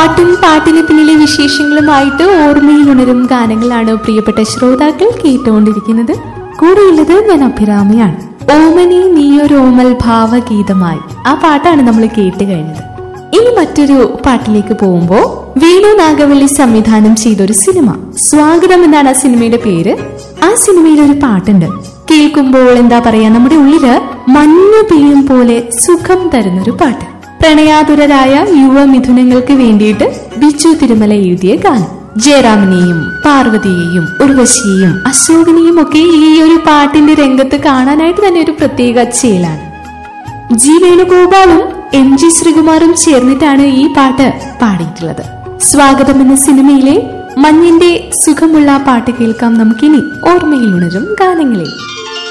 പാട്ടും പാട്ടിന് പിന്നിലെ വിശേഷങ്ങളുമായിട്ട് ഓർമ്മയിൽ ഉണരും ഗാനങ്ങളാണ് പ്രിയപ്പെട്ട ശ്രോതാക്കൾ കേട്ടുകൊണ്ടിരിക്കുന്നത് കൂടെയുള്ളത് ഞാൻ അഭിരാമിയാണ് ഓമനി നീയൊരു ഓമൽ ഭാവഗീതമായി ആ പാട്ടാണ് നമ്മൾ കേട്ട് കഴിഞ്ഞത് ഇനി മറ്റൊരു പാട്ടിലേക്ക് പോകുമ്പോ വേണു നാഗവല്ലി സംവിധാനം ചെയ്ത ഒരു സിനിമ സ്വാഗതം എന്നാണ് ആ സിനിമയുടെ പേര് ആ സിനിമയിൽ ഒരു പാട്ടുണ്ട് കേൾക്കുമ്പോൾ എന്താ പറയാ നമ്മുടെ ഉള്ളില് മഞ്ഞു പെയ്യും പോലെ സുഖം തരുന്നൊരു പാട്ട് പ്രണയാതുരരായ യുവ മിഥുനങ്ങൾക്ക് വേണ്ടിയിട്ട് ബിജു തിരുമല എഴുതിയ ഗാനം ജയറാമിനെയും പാർവതിയെയും ഉർവശിയെയും അശോകനെയും ഒക്കെ ഈ ഒരു പാട്ടിന്റെ രംഗത്ത് കാണാനായിട്ട് തന്നെ ഒരു പ്രത്യേക ചേലാണ് ജി വേണുഗോപാലും എം ജി ശ്രീകുമാറും ചേർന്നിട്ടാണ് ഈ പാട്ട് പാടിയിട്ടുള്ളത് സ്വാഗതം എന്ന സിനിമയിലെ മഞ്ഞിന്റെ സുഖമുള്ള പാട്ട് കേൾക്കാം നമുക്കിനി ഓർമ്മയിൽ ഉണരും ഗാനങ്ങളിൽ